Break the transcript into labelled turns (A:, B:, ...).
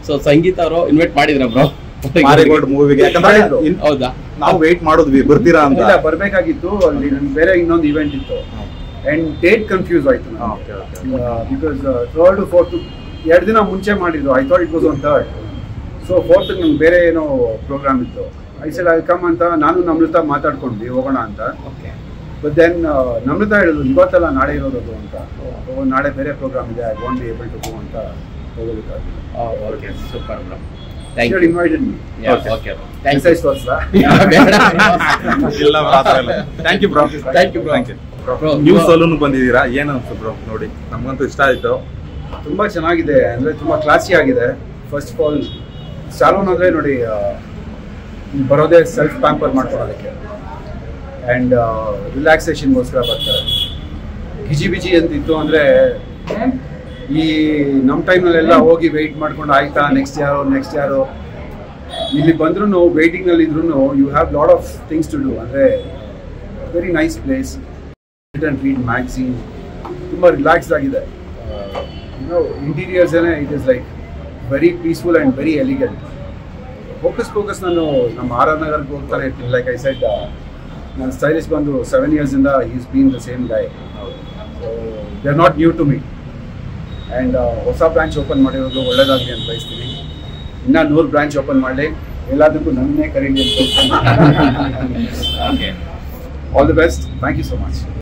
A: So ಸಂಗೀತ ಅವರು invite ಮಾಡಿದ್ರ bro
B: marigold ಮೂವಿಗೆ ಯಾಕಂದ್ರೆ ಇನ್-
A: ಹೌದಾ
B: ನಾವು ವೇಟ್ ಮಾಡೋದ್ವಿ ಬರ್ತೀರಾ ಅಂತ
C: ಇಲ್ಲ ಬರ್ಬೇಕಾಗಿತ್ತು ಅಲ್ಲಿ ನನ್ಗೆ ಬೇರೆ ಇನ್ನೊಂದು ಇವೆಂಟ್ ಇತ್ತು ಅಂಡ್ ಡೇಟ್ ಕನ್ಫ್ಯೂಸ್ ಆಯ್ತು
B: Okay, okay.
C: Because third fourth ಎರಡು ದಿನ ಮುಂಚೆ ಮಾಡಿದ್ರು I thought it was on third so fourth ನಂಗೆ ಬೇರೆ ಏನೋ ಪ್ರೋಗ್ರಾಮ್ ಇತ್ತು ಐ ಸೆಡ್ ಐ ಕಮ್ ಅಂತ ನಾನು ನಮ್ರತಾ ಮಾತಾಡ್ಕೊಂಡ್ವಿ ಹೋಗೋಣ ಅಂತ
A: ಓಕೆ
C: ಬಟ್ ದೆನ್ ನಮ್ರತಾ ಹೇಳಿದ್ರು ಇವತ್ತಲ್ಲ ನಾಳೆ ಇರೋದು ಅಂತ ಓ, ನಾಳೆ ಬೇರೆ ಪ್ರೋಗ್ರಾಮ್ ಇದೆ I want be able to go ಅಂತ ಹೋಗೋದಕ್ಕಾಗಿಲ್ಲ
A: okay super bro thank you
C: invited me
A: okay thank you
C: message ತೋರಿಸ್ತಾ
B: ಇಲ್ಲ thank you bro
A: Thank you, bro.
B: Thank you
A: Bro,
B: new
A: ಇವಾಗ-
B: ಸಲೂನ್ ಬಂದಿದ್ದೀರಾ ಏನು ಅನ್ಸುತ್ತೆ ಬ್ರೋ ನೋಡಿ ನಮ್ಗಂತೂ ಇಷ್ಟ ಆಯ್ತು
C: ತುಂಬಾ ಚೆನ್ನಾಗಿದೆ ಅಂದ್ರೆ ತುಂಬಾ ಕ್ಲಾಸಿ ಆಗಿದೆ ಫಸ್ಟ್ ಆಫ್ ಆಲ್ ಸಾಲೂನ್ ಅಂದ್ರೆ ನೋಡಿ ಆ, ಬರೋದೇ ಸೆಲ್ಫ್ ಪ್ಯಾಂಪರ್ ಮಾಡ್ಕೊಳ್ಳೋದಕ್ಕೆ ಆ್ಯಂಡ್ ರಿಲ್ಯಾಕ್ಸೇಷನ್ಗೋಸ್ಕರ ಬರ್ತಾರೆ ಗಿಜಿ ಬಿಜಿ ಅಂತಿತ್ತು ಅಂದ್ರೆ ಈ ನಮ್ಮ ಟೈಮ್ನಲ್ಲೆಲ್ಲ ಹೋಗಿ ವೆಯ್ಟ್ ಮಾಡ್ಕೊಂಡು ಆಯ್ತಾ ನೆಕ್ಸ್ಟ್ ಯಾರು ನೆಕ್ಸ್ಟ್ ಯಾರು ಇಲ್ಲಿ ಬಂದ್ರೂ ವೇಟಿಂಗ್ನಲ್ಲಿ ಇದ್ರೂ you have lot of things to do ಅಂದರೆ very nice place and read magazine ತುಂಬ ರಿಲ್ಯಾಕ್ಸ್ಡ್ ಆಗಿದೆ ಇಂಟೀರಿಯರ್ಸ್ ಏನೇ it is like very peaceful and very elegant focus focus ನಾನು ನಮ್ಮ ಆರ್ ಆರ್ ನಗರ್ಗೆ ಹೋಗ್ತಾನೆ ಇರ್ತೀನಿ ಲೈಕ್ ಐ ಸೈಡ್ ನನ್ನ ಸ್ಟೈಲಿಸ್ಟ್ ಬಂದು ಸೆವೆನ್ ಇಯರ್ಸಿಂದ is been the same guy so they are not new to me and ಹೊಸ ಬ್ರಾಂಚ್ ಓಪನ್ ಮಾಡಿರೋದು ಒಳ್ಳೇದಾಗಲಿ ಅಂತ ಬಯಸ್ತೀನಿ ಇನ್ನೂ ನೂರು ಬ್ರಾಂಚ್ ಓಪನ್ ಮಾಡಲಿ ಎಲ್ಲದಕ್ಕೂ ನನ್ನೇ ಕರೀಲಿ ಅಂತ
A: okay
C: all the best thank you so much